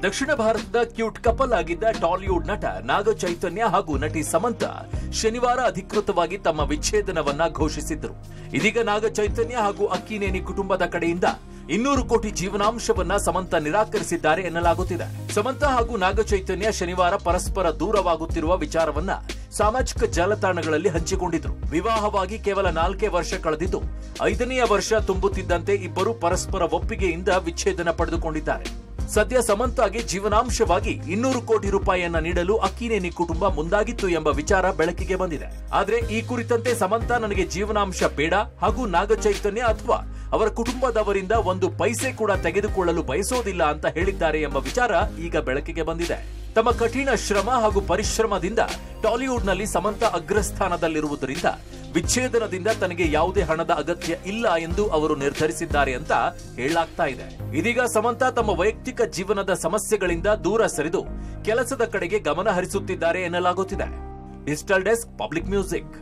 ದಕ್ಷಿಣ ಭಾರತದ cute couple ಆಗಿದ್ದ ಟಾಲಿವುಡ್ ನಟ ನಾಗ ಚೈತನ್ಯ ಹಾಗೂ ನಟಿ ಸಮಂತ ಶನಿವಾರ ಅಧಿಕೃತವಾಗಿ ತಮ್ಮ ವಿಚ್ಛೇದನವನ್ನ ಘೋಷಿಸಿದ್ರು ಇದೀಗ ನಾಗ ಚೈತನ್ಯ ಹಾಗೂ ಅಕ್ಕಿನೇನಿ ಕುಟುಂಬದ ಕಡೆಯಿಂದ ಇನ್ನೂರು ಕೋಟಿ ಜೀವನಾಂಶವನ್ನ ಸಮಂತ ನಿರಾಕರಿಸಿದ್ದಾರೆ ಎನ್ನಲಾಗುತ್ತಿದೆ ಸಮಂತ ಹಾಗೂ ನಾಗ ಚೈತನ್ಯ ಶನಿವಾರ ಪರಸ್ಪರ ದೂರವಾಗುತ್ತಿರುವ ವಿಚಾರವನ್ನ ಸಾಮಾಜಿಕ ಜಾಲತಾಣಗಳಲ್ಲಿ ಹಂಚಿಕೊಂಡಿದ್ರು ವಿವಾಹವಾಗಿ ಕೇವಲ ನಾಲ್ಕೇ ವರ್ಷ ಕಳೆದಿದ್ದು ಐದನೆಯ ವರ್ಷ ತುಂಬುತ್ತಿದ್ದಂತೆ ಇಬ್ಬರು ಪರಸ್ಪರ ಒಪ್ಪಿಗೆಯಿಂದ ವಿಚ್ಛೇದನ ಪಡೆದುಕೊಂಡಿದ್ದಾರೆ ಸದ್ಯ ಸಮಂತಾಗೆ ಜೀವನಾಂಶವಾಗಿ ಇನ್ನೂರು ಕೋಟಿ ರೂಪಾಯಿಯನ್ನ ನೀಡಲು ಅಕ್ಕಿನೇನಿ ಕುಟುಂಬ ಮುಂದಾಗಿತ್ತು ಎಂಬ ವಿಚಾರ ಬೆಳಕಿಗೆ ಬಂದಿದೆ ಆದ್ರೆ ಈ ಕುರಿತಂತೆ ಸಮಂತ ನನಗೆ ಜೀವನಾಂಶ ಬೇಡ ಹಾಗೂ ನಾಗ ಚೈತನ್ಯ ಅಥವಾ ಅವರ ಕುಟುಂಬದವರಿಂದ ಒಂದು ಪೈಸೆ ಕೂಡ ತೆಗೆದುಕೊಳ್ಳಲು ಬಯಸೋದಿಲ್ಲ ಅಂತ ಹೇಳಿದ್ದಾರೆ ಎಂಬ ವಿಚಾರ ಈಗ ಬೆಳಕಿಗೆ ಬಂದಿದೆ ತಮ್ಮ ಕಠಿಣ ಶ್ರಮ ಹಾಗೂ ಪರಿಶ್ರಮದಿಂದ ಟಾಲಿವುಡ್ನಲ್ಲಿ ಸಮಂತ ಅಗ್ರಸ್ಥಾನದಲ್ಲಿರುವುದರಿಂದ ವಿಚ್ಛೇದನದಿಂದ ತನಗೆ ಯಾವುದೇ ಹಣದ ಅಗತ್ಯ ಇಲ್ಲ ಎಂದು ಅವರು ನಿರ್ಧರಿಸಿದ್ದಾರೆ ಅಂತ ಹೇಳಲಾಗ್ತಾ ಇದೆ ಇದೀಗ ಸಮಂತ ತಮ್ಮ ವೈಯಕ್ತಿಕ ಜೀವನದ ಸಮಸ್ಯೆಗಳಿಂದ ದೂರ ಸರಿದು ಕೆಲಸದ ಕಡೆಗೆ ಗಮನ ಹರಿಸುತ್ತಿದ್ದಾರೆ ಎನ್ನಲಾಗುತ್ತಿದೆ ಡಿಜಿಟಲ್ ಡೆಸ್ಕ್ ಪಬ್ಲಿಕ್ ಮ್ಯೂಸಿಕ್